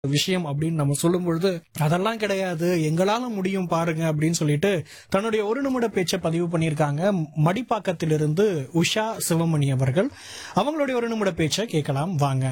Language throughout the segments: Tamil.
விஷயம் அப்படின்னு நம்ம சொல்லும் பொழுது அதெல்லாம் கிடையாது எங்களால முடியும் பாருங்க அப்படின்னு சொல்லிட்டு தன்னுடைய ஒரு நிமிட பேச்சை பதிவு பண்ணியிருக்காங்க மடிப்பாக்கத்திலிருந்து உஷா சிவமணி அவர்கள் அவங்களுடைய ஒரு நிமிட பேச்சை கேட்கலாம் வாங்க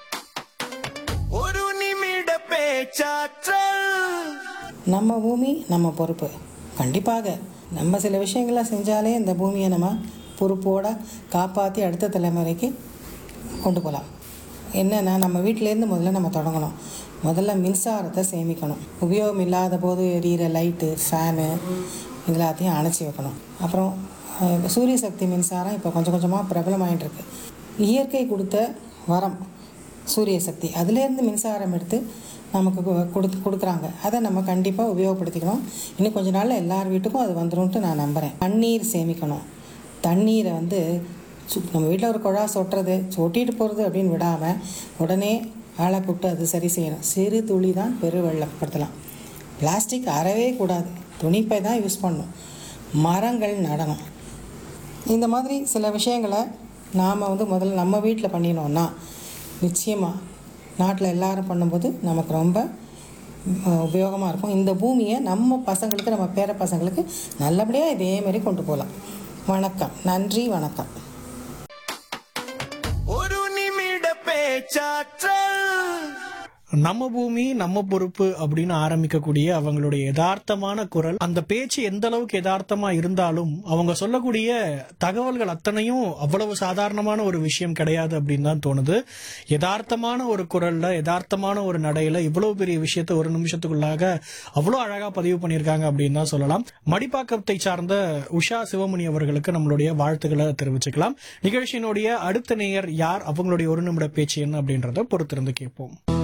ஒரு நிமிட பேச்சாற்றல் நம்ம பூமி நம்ம பொறுப்பு கண்டிப்பாக நம்ம சில விஷயங்கள்லாம் செஞ்சாலே இந்த பூமியை நம்ம பொறுப்போட காப்பாற்றி அடுத்த தலைமுறைக்கு கொண்டு போகலாம் என்னென்னா நம்ம வீட்டிலேருந்து முதல்ல நம்ம தொடங்கணும் முதல்ல மின்சாரத்தை சேமிக்கணும் உபயோகம் இல்லாத போது எரியிற லைட்டு ஃபேனு எல்லாத்தையும் அணைச்சி வைக்கணும் அப்புறம் அஹ், சூரிய சக்தி மின்சாரம் இப்போ கொஞ்சம் கொஞ்சமாக பிரபலமாயிட்டு இருக்கு இயற்கை கொடுத்த வரம் சூரிய சக்தி அதுலேருந்து மின்சாரம் எடுத்து நமக்கு கு- கொடுத்து கொடுக்குறாங்க அதை நம்ம கண்டிப்பாக உபயோகப்படுத்திக்கணும் இன்னும் கொஞ்ச நாளில் எல்லார் வீட்டுக்கும் அது வந்துரும்ன்ட்டு நான் நம்புகிறேன் தண்ணீர் சேமிக்கணும் தண்ணீரை வந்து சு- நம்ம வீட்டில் ஒரு குழா சொட்டுறது சொட்டிட்டு போகிறது அப்படின்னு விடாமல் உடனே ஆளை கூப்பிட்டு அது சரி செய்யணும் சிறு துளி தான் பெரு வெள்ளப்படுத்தலாம் பிளாஸ்டிக் அறவே கூடாது துணிப்பை தான் யூஸ் பண்ணணும் மரங்கள் நடணும் இந்த மாதிரி சில விஷயங்களை நாம் வந்து முதல்ல நம்ம வீட்டில் பண்ணினோன்னா நிச்சயமாக நாட்டில் எல்லாரும் பண்ணும்போது நமக்கு ரொம்ப உபயோகமாக இருக்கும் இந்த பூமியை நம்ம பசங்களுக்கு நம்ம பேர பசங்களுக்கு நல்லபடியாக இதே மாதிரி கொண்டு போகலாம் வணக்கம் நன்றி வணக்கம் ஒரு நிமிட பேச்சாற்றல் நம்ம பூமி நம்ம பொறுப்பு அப்படின்னு ஆரம்பிக்கக்கூடிய அவங்களுடைய யதார்த்தமான குரல் அந்த பேச்சு எந்த அளவுக்கு யதார்த்தமா இருந்தாலும் அவங்க சொல்லக்கூடிய தகவல்கள் அத்தனையும் அவ்வளவு சாதாரணமான ஒரு விஷயம் கிடையாது அப்படின்னு தான் தோணுது யதார்த்தமான ஒரு குரல்ல யதார்த்தமான ஒரு நடையில இவ்வளவு பெரிய விஷயத்தை ஒரு நிமிஷத்துக்குள்ளாக அவ்வளவு அழகா பதிவு பண்ணியிருக்காங்க அப்படின்னு தான் சொல்லலாம் மடிப்பாக்கத்தை சார்ந்த உஷா சிவமணி அவர்களுக்கு நம்மளுடைய வாழ்த்துக்களை தெரிவிச்சுக்கலாம் நிகழ்ச்சியினுடைய அடுத்த நேயர் யார் அவங்களுடைய ஒரு நிமிட பேச்சு என்ன அப்படின்றத பொறுத்திருந்து கேட்போம்